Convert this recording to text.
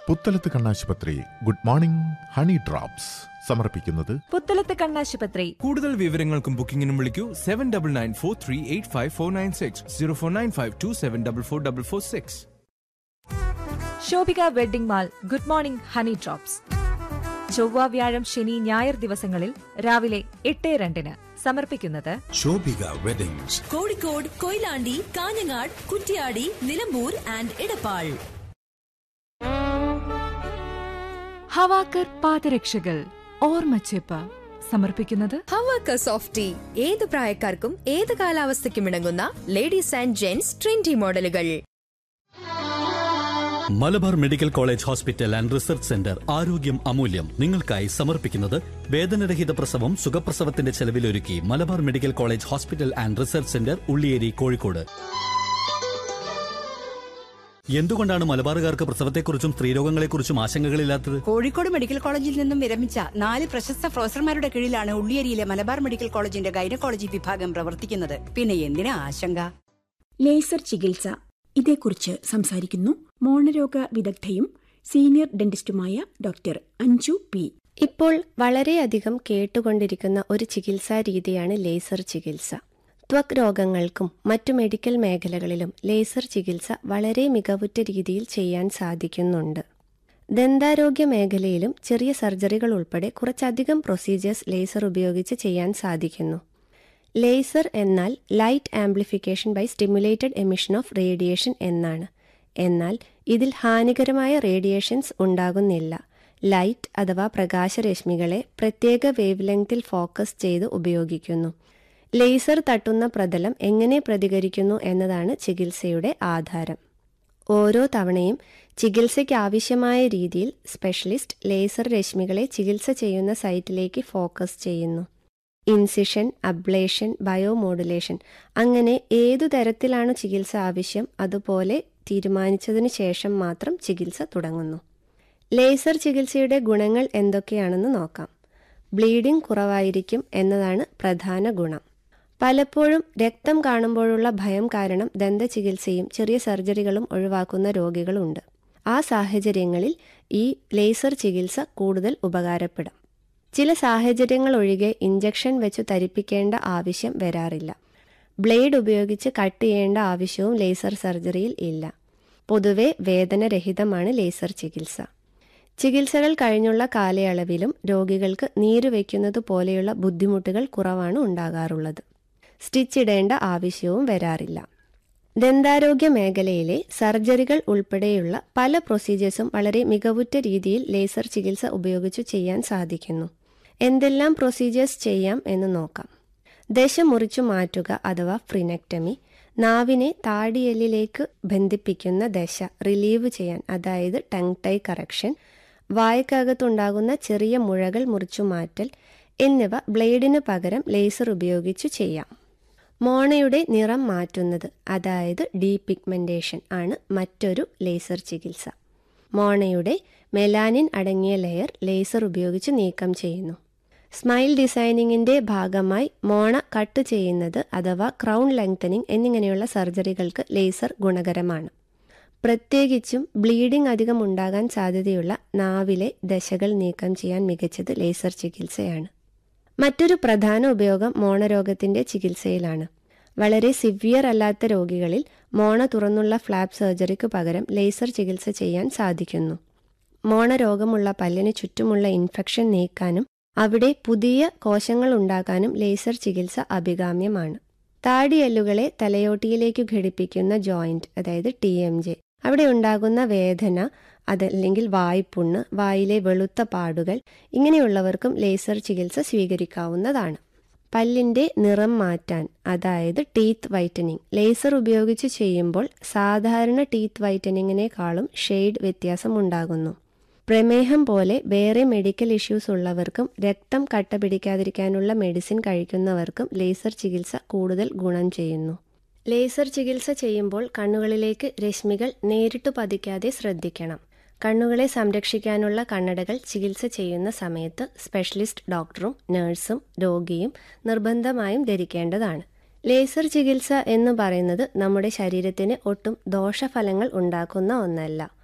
പുത്തലത്ത് കണ്ണാശുപത്രി good morning honey drops സമർപ്പിക്കുന്നത് പുത്തലത്ത് കണ്ണാശുപത്രി കൂടുതൽ വിവരങ്ങൾക്കും ബുക്കിംഗിനും വിളിക്കൂ seven double nine four three eight five four nine six zero four nine five two seven double four double four six Shobhika wedding mall good morning honey drops ചൊവ്വ വ്യാഴം ശനി ഞായർ ദിവസങ്ങളിൽ രാവിലെ എട്ട് രണ്ടിന് സമർപ്പിക്കുന്നത് ശോഭിക വെഡിങ്സ് കോഴിക്കോട് കൊയിലാണ്ടി കാഞ്ഞങ്ങാട് കുറ്റ്യാടി നിലമ്പൂർ ആൻഡ് ഇടപ്പാൾ ഹവാക്കർ പാദരക്ഷകൾ ഓർമ്മച്ചെപ്പ് സമർപ്പിക്കുന്നത് ഹവാക്ക സോഫ്റ്റി ഏത് പ്രായക്കാർക്കും ഏത് കാലാവസ്ഥയ്ക്കും ഇണങ്ങുന്ന ലേഡീസ് ആൻഡ് ജെന്റ്സ് ട്രെൻഡി മോഡലുകൾ Malabar medical college hospital and research centre ആരോഗ്യം അമൂല്യം നിങ്ങൾക്കായി സമർപ്പിക്കുന്നത് വേദനരഹിത പ്രസവം സുഖപ്രസവത്തിന്റെ ചെലവിലൊരുക്കി Malabar medical college hospital and research centre Ulliyeri Kozhikode എന്തുകൊണ്ടാണ് മലബാറുകാർക്ക് പ്രസവത്തെക്കുറിച്ചും സ്ത്രീരോഗങ്ങളെക്കുറിച്ചും ആശങ്കകളില്ലാത്തത് കോഴിക്കോട് മെഡിക്കൽ കോളേജിൽ നിന്നും വിരമിച്ച നാല് പ്രശസ്ത പ്രൊഫസർമാരുടെ കീഴിലാണ് ഉള്ളിയേരിയിലെ മലബാർ മെഡിക്കൽ കോളേജിന്റെ ഗൈനക്കോളജി വിഭാഗം പ്രവർത്തിക്കുന്നത് പിന്നെ എന്തിനാ ആശങ്ക ലേസർ ചികിത്സ ഇതേക്കുറിച്ച് സംസാരിക്കുന്നു മോണരോഗ വിദഗ്ധയും സീനിയർ ഡെന്റിസ്റ്റുമായ ഡോക്ടർ അഞ്ജു പി ഇപ്പോൾ വളരെയധികം കേട്ടുകൊണ്ടിരിക്കുന്ന ഒരു ചികിത്സാ രീതിയാണ് ലേസർ ചികിത്സ ത്വക് രോഗങ്ങൾക്കും മറ്റു മെഡിക്കൽ മേഖലകളിലും ലേസർ ചികിത്സ വളരെ മികവുറ്റ രീതിയിൽ ചെയ്യാൻ സാധിക്കുന്നുണ്ട് ദന്താരോഗ്യ മേഖലയിലും ചെറിയ സർജറികൾ ഉൾപ്പെടെ കുറച്ചധികം പ്രൊസീജിയേഴ്സ് ലേസർ ഉപയോഗിച്ച് ചെയ്യാൻ സാധിക്കുന്നു ലേസർ എന്നാൽ light amplification by stimulated emission of radiation എന്നാണ് എന്നാൽ ഇതിൽ ഹാനികരമായ റേഡിയേഷൻസ് ഉണ്ടാകുന്നില്ല ലൈറ്റ് അഥവാ പ്രകാശരശ്മികളെ പ്രത്യേക വേവ് ലെങ്തിൽ ഫോക്കസ് ചെയ്ത് ഉപയോഗിക്കുന്നു ലേസർ തട്ടുന്ന പ്രതലം എങ്ങനെ പ്രതികരിക്കുന്നു എന്നതാണ് ചികിത്സയുടെ ആധാരം ഓരോ തവണയും ചികിത്സയ്ക്ക് ആവശ്യമായ രീതിയിൽ സ്പെഷ്യലിസ്റ്റ് ലേസർ രശ്മികളെ ചികിത്സ ചെയ്യുന്ന സൈറ്റിലേക്ക് ഫോക്കസ് ചെയ്യുന്നു ഇൻസിഷൻ അബ്ലേഷൻ ബയോമോഡുലേഷൻ അങ്ങനെ ഏതു തരത്തിലാണ് ചികിത്സ ആവശ്യം അതുപോലെ തീരുമാനിച്ചതിനു ശേഷം മാത്രം ചികിത്സ തുടങ്ങുന്നു ലേസർ ചികിത്സയുടെ ഗുണങ്ങൾ എന്തൊക്കെയാണെന്ന് നോക്കാം ബ്ലീഡിംഗ് കുറവായിരിക്കും എന്നതാണ് പ്രധാന ഗുണം പലപ്പോഴും രക്തം കാണുമ്പോഴുള്ള ഭയം കാരണം ദന്തചികിത്സയും ചെറിയ സർജറികളും ഒഴിവാക്കുന്ന രോഗികളുണ്ട് ആ സാഹചര്യങ്ങളിൽ ഈ ലേസർ ചികിത്സ കൂടുതൽ ഉപകാരപ്പെടും ചില സാഹചര്യങ്ങൾ ഒഴികെ ഇഞ്ചക്ഷൻ വെച്ച് തരിപ്പിക്കേണ്ട ആവശ്യം വരാറില്ല ബ്ലേഡ് ഉപയോഗിച്ച് കട്ട് ചെയ്യേണ്ട ആവശ്യവും ലേസർ സർജറിയിൽ ഇല്ല പൊതുവെ വേദനരഹിതമാണ് ലേസർ ചികിത്സ ചികിത്സകൾ കഴിഞ്ഞുള്ള കാലയളവിലും രോഗികൾക്ക് നീര് വയ്ക്കുന്നത് പോലെയുള്ള ബുദ്ധിമുട്ടുകൾ കുറവാണ് ഉണ്ടാകാറുള്ളത് സ്റ്റിച്ച് ഇടേണ്ട ആവശ്യവും വരാറില്ല ദന്താരോഗ്യ മേഖലയിലെ സർജറികൾ ഉൾപ്പെടെയുള്ള പല പ്രൊസീജിയേഴ്സും വളരെ മികവുറ്റ രീതിയിൽ ലേസർ ചികിത്സ ഉപയോഗിച്ച് ചെയ്യാൻ സാധിക്കുന്നു എന്തെല്ലാം പ്രൊസീജിയേഴ്സ് ചെയ്യാം എന്ന് നോക്കാം ദശ മുറിച്ചു മാറ്റുക അഥവാ ഫ്രിനെക്ടമി നാവിനെ താടിയെല്ലിലേക്ക് ബന്ധിപ്പിക്കുന്ന ദശ റിലീവ് ചെയ്യാൻ അതായത് ടങ് ടൈ കറക്ഷൻ വായക്കകത്തുണ്ടാകുന്ന ചെറിയ മുഴകൾ മുറിച്ചു മാറ്റൽ എന്നിവ ബ്ലേഡിന് പകരം ലേസർ ഉപയോഗിച്ചു ചെയ്യാം മോണയുടെ നിറം മാറ്റുന്നത് അതായത് ഡീപിഗ്മെന്റേഷൻ ആണ് മറ്റൊരു ലേസർ ചികിത്സ മോണയുടെ മെലാനിൻ അടങ്ങിയ ലെയർ ലേസർ ഉപയോഗിച്ച് നീക്കം ചെയ്യുന്നു സ്മൈൽ ഡിസൈനിങ്ങിന്റെ ഭാഗമായി മോണ കട്ട് ചെയ്യുന്നത് അഥവാ ക്രൗൺ ലെങ്തനിങ് എന്നിങ്ങനെയുള്ള സർജറികൾക്ക് ലേസർ ഗുണകരമാണ് പ്രത്യേകിച്ചും ബ്ലീഡിംഗ് അധികം ഉണ്ടാകാൻ സാധ്യതയുള്ള നാവിലെ ദശകൾ നീക്കം ചെയ്യാൻ മികച്ചത് ലേസർ ചികിത്സയാണ് മറ്റൊരു പ്രധാന ഉപയോഗം മോണരോഗത്തിന്റെ ചികിത്സയിലാണ് വളരെ സിവിയർ അല്ലാത്ത രോഗികളിൽ മോണ തുറന്നുള്ള ഫ്ലാപ്പ് സർജറിക്ക് പകരം ലേസർ ചികിത്സ ചെയ്യാൻ സാധിക്കുന്നു മോണരോഗമുള്ള പല്ലിന് ചുറ്റുമുള്ള ഇൻഫെക്ഷൻ നീക്കാനും അവിടെ പുതിയ കോശങ്ങൾ ഉണ്ടാക്കാനും ലേസർ ചികിത്സ അഭികാമ്യമാണ് താടിയെല്ലുകളെ തലയോട്ടിയിലേക്ക് ഘടിപ്പിക്കുന്ന ജോയിന്റ് അതായത് ടി എം ജെ അവിടെ ഉണ്ടാകുന്ന വേദന അതല്ലെങ്കിൽ വായ്പുണ്ണ് വായിലെ വെളുത്ത പാടുകൾ ഇങ്ങനെയുള്ളവർക്കും ലേസർ ചികിത്സ സ്വീകരിക്കാവുന്നതാണ് പല്ലിന്റെ നിറം മാറ്റാൻ അതായത് ടീത്ത് വൈറ്റനിങ് ലേസർ ഉപയോഗിച്ച് ചെയ്യുമ്പോൾ സാധാരണ ടീത്ത് വൈറ്റനിങ്ങിനേക്കാളും ഷെയ്ഡ് വ്യത്യാസം ഉണ്ടാകുന്നു പ്രമേഹം പോലെ വേറെ മെഡിക്കൽ ഇഷ്യൂസ് ഉള്ളവർക്കും രക്തം കട്ട പിടിക്കാതിരിക്കാനുള്ള മെഡിസിൻ കഴിക്കുന്നവർക്കും ലേസർ ചികിത്സ കൂടുതൽ ഗുണം ചെയ്യുന്നു ലേസർ ചികിത്സ ചെയ്യുമ്പോൾ കണ്ണുകളിലേക്ക് രശ്മികൾ നേരിട്ട് പതിക്കാതെ ശ്രദ്ധിക്കണം കണ്ണുകളെ സംരക്ഷിക്കാനുള്ള കണ്ണടകൾ ചികിത്സ ചെയ്യുന്ന സമയത്ത് സ്പെഷ്യലിസ്റ്റ് ഡോക്ടറും നഴ്സും രോഗിയും നിർബന്ധമായും ധരിക്കേണ്ടതാണ് ലേസർ ചികിത്സ എന്ന് പറയുന്നത് നമ്മുടെ ശരീരത്തിന് ഒട്ടും ദോഷഫലങ്ങൾ ഉണ്ടാക്കുന്ന ഒന്നല്ല